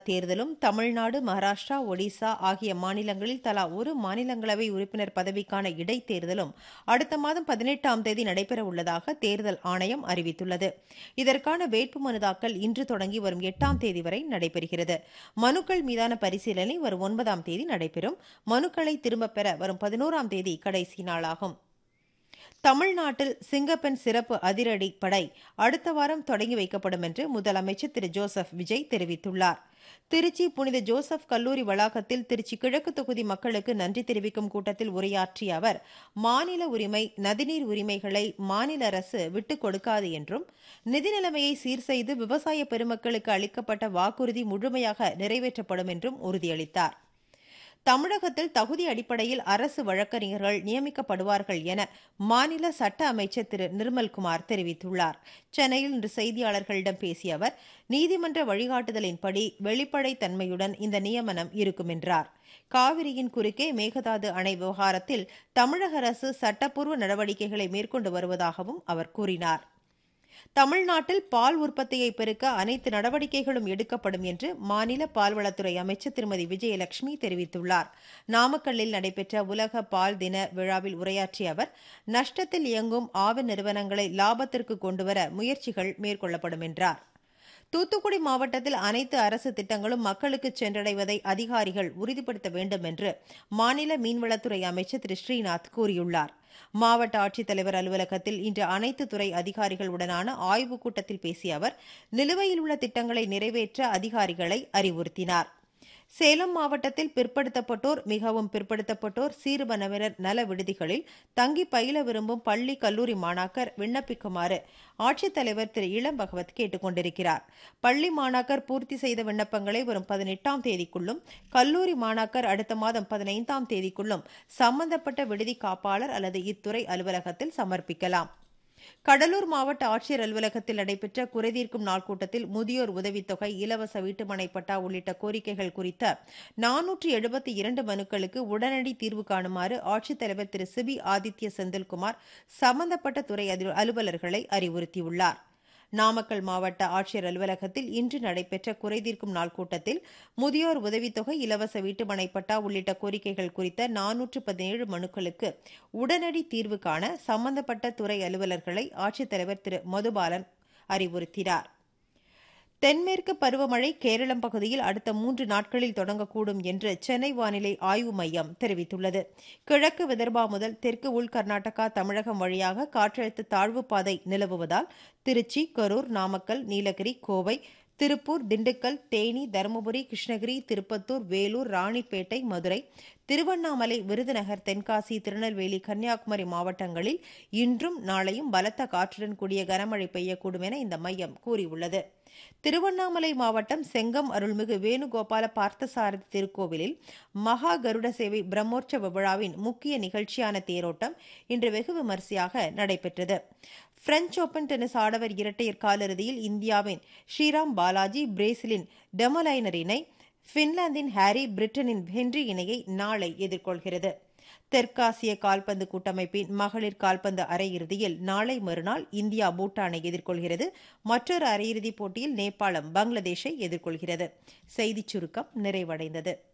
தேர்தலும் தமிழ்நாடு மகாராஷ்டிரா ஒடிசா ஆகிய மாநிலங்களில் தலா ஒரு மாநிலங்களவை உறுப்பினர் பதவிக்கான இடைத்தேர்தலும் அடுத்த மாதம் பதினெட்டாம் தேதி நடைபெற உள்ளதாக தேர்தல் ஆணையம் அறிவித்துள்ளது இதற்கான வேட்புமனு தாக்கல் இன்று தொடங்கி வரும் எட்டாம் தேதி வரை நடைபெறுகிறது மனுக்கள் மீதான பரிசீலனை வரும் ஒன்பதாம் தேதி நடைபெறும் மனுக்களை திரும்பப் பெற வரும் பதினோராம் தேதி கடைசி நாளாகும் தமிழ்நாட்டில் சிங்கப்பெண் சிறப்பு அதிரடி படை அடுத்த வாரம் தொடங்கி வைக்கப்படும் என்று முதலமைச்சர் திரு ஜோசப் விஜய் தெரிவித்துள்ளார் திருச்சி புனித ஜோசப் கல்லூரி வளாகத்தில் திருச்சி கிழக்கு தொகுதி மக்களுக்கு நன்றி தெரிவிக்கும் கூட்டத்தில் உரையாற்றிய அவர் மாநில உரிமை நதிநீர் உரிமைகளை மாநில அரசு விட்டுக் கொடுக்காது என்றும் நிதி நிலைமையை சீர் செய்து விவசாய பெருமக்களுக்கு அளிக்கப்பட்ட வாக்குறுதி முழுமையாக நிறைவேற்றப்படும் என்றும் உறுதியளித்தார் தமிழகத்தில் தகுதி அடிப்படையில் அரசு வழக்கறிஞர்கள் நியமிக்கப்படுவார்கள் என மாநில சட்ட அமைச்சர் திரு நிர்மல்குமார் தெரிவித்துள்ளார் சென்னையில் இன்று செய்தியாளர்களிடம் பேசிய அவர் நீதிமன்ற வழிகாட்டுதலின்படி வெளிப்படைத் தன்மையுடன் இந்த நியமனம் இருக்கும் என்றார் காவிரியின் குறுக்கே மேகதாது அணை விவகாரத்தில் தமிழக அரசு சட்டப்பூர்வ நடவடிக்கைகளை மேற்கொண்டு வருவதாகவும் அவர் கூறினார் தமிழ்நாட்டில் பால் உற்பத்தியை பெருக்க அனைத்து நடவடிக்கைகளும் எடுக்கப்படும் என்று மாநில பால்வளத்துறை அமைச்சர் திருமதி விஜயலட்சுமி தெரிவித்துள்ளார் நாமக்கல்லில் நடைபெற்ற உலக பால் தின விழாவில் உரையாற்றிய அவர் நஷ்டத்தில் இயங்கும் ஆவின் நிறுவனங்களை லாபத்திற்கு கொண்டுவர முயற்சிகள் மேற்கொள்ளப்படும் என்றார் தூத்துக்குடி மாவட்டத்தில் அனைத்து அரசு திட்டங்களும் மக்களுக்கு சென்றடைவதை அதிகாரிகள் உறுதிப்படுத்த வேண்டும் என்று மாநில மீன்வளத்துறை அமைச்சர் திரு ஸ்ரீநாத் கூறியுள்ளார் மாவட்ட ஆட்சித்தலைவர் அலுவலகத்தில் இன்று அனைத்து துறை அதிகாரிகளுடனான ஆய்வுக் கூட்டத்தில் பேசிய அவர் நிலுவையில் உள்ள திட்டங்களை நிறைவேற்ற அதிகாரிகளை அறிவுறுத்தினார் சேலம் மாவட்டத்தில் பிற்படுத்தப்பட்டோர் மிகவும் பிற்படுத்தப்பட்டோர் சீர்பனவினர் நல விடுதிகளில் தங்கி பயில விரும்பும் பள்ளி கல்லூரி மாணாக்கர் விண்ணப்பிக்குமாறு ஆட்சித்தலைவர் திரு இளம் பகவத் கேட்டுக் கொண்டிருக்கிறார் பள்ளி மாணாக்கர் பூர்த்தி செய்த விண்ணப்பங்களை வரும் பதினெட்டாம் தேதிக்குள்ளும் கல்லூரி மாணாக்கர் அடுத்த மாதம் பதினைந்தாம் தேதிக்குள்ளும் சம்பந்தப்பட்ட விடுதி காப்பாளர் அல்லது இத்துறை அலுவலகத்தில் சமர்ப்பிக்கலாம் கடலூர் மாவட்ட ஆட்சியர் அலுவலகத்தில் நடைபெற்ற குறைதீர்க்கும் நாள் கூட்டத்தில் முதியோர் உதவித்தொகை இலவச வீட்டுமனை பட்டா உள்ளிட்ட கோரிக்கைகள் குறித்த நானூற்று எழுபத்தி இரண்டு மனுக்களுக்கு உடனடி தீர்வு காணுமாறு ஆட்சித்தலைவர் திரு சிபி ஆதித்ய செந்தில்குமார் சம்பந்தப்பட்ட துறை அலுவலர்களை அறிவுறுத்தியுள்ளார் நாமக்கல் மாவட்ட ஆட்சியர் அலுவலகத்தில் இன்று நடைபெற்ற குறைதீர்க்கும் நாள் கூட்டத்தில் முதியோர் உதவித்தொகை இலவச வீட்டுமனை பட்டா உள்ளிட்ட கோரிக்கைகள் குறித்த நானூற்று பதினேழு மனுக்களுக்கு உடனடி தீர்வு காண சம்பந்தப்பட்ட துறை அலுவலர்களை ஆட்சித்தலைவர் திரு மதுபாலன் அறிவுறுத்தினார் தென்மேற்கு பருவமழை கேரளம் பகுதியில் அடுத்த மூன்று நாட்களில் தொடங்கக்கூடும் என்று சென்னை வானிலை ஆய்வு மையம் தெரிவித்துள்ளது கிழக்கு விதர்பா முதல் தெற்கு உள் கர்நாடகா தமிழகம் வழியாக காற்றழுத்த தாழ்வு பாதை நிலவுவதால் திருச்சி கரூர் நாமக்கல் நீலகிரி கோவை திருப்பூர் திண்டுக்கல் தேனி தருமபுரி கிருஷ்ணகிரி திருப்பத்தூர் வேலூர் ராணிப்பேட்டை மதுரை திருவண்ணாமலை விருதுநகர் தென்காசி திருநெல்வேலி கன்னியாகுமரி மாவட்டங்களில் இன்றும் நாளையும் பலத்த காற்றுடன் கூடிய கனமழை பெய்யக்கூடும் என இந்த மையம் கூறியுள்ளது திருவண்ணாமலை மாவட்டம் செங்கம் அருள்மிகு வேணுகோபால பார்த்தசாரதி திருக்கோவிலில் மகா கருட சேவை பிரம்மோற்சவ விழாவின் முக்கிய நிகழ்ச்சியான தேரோட்டம் இன்று வெகு விமரிசையாக நடைபெற்றது பிரெஞ்ச் ஓபன் டென்னிஸ் ஆடவர் இரட்டையர் காலிறுதியில் இந்தியாவின் ஸ்ரீராம் பாலாஜி பிரேசிலின் டெமலைனர் இணை பின்லாந்தின் ஹாரி பிரிட்டனின் ஹென்றி இணையை நாளை எதிர்கொள்கிறது தெற்காசிய கால்பந்து கூட்டமைப்பின் மகளிர் கால்பந்து அரையிறுதியில் நாளை மறுநாள் இந்தியா பூட்டானை எதிர்கொள்கிறது மற்றொரு அரையிறுதிப் போட்டியில் நேபாளம் பங்களாதேஷை எதிர்கொள்கிறது செய்திச் சுருக்கம் நிறைவடைந்தது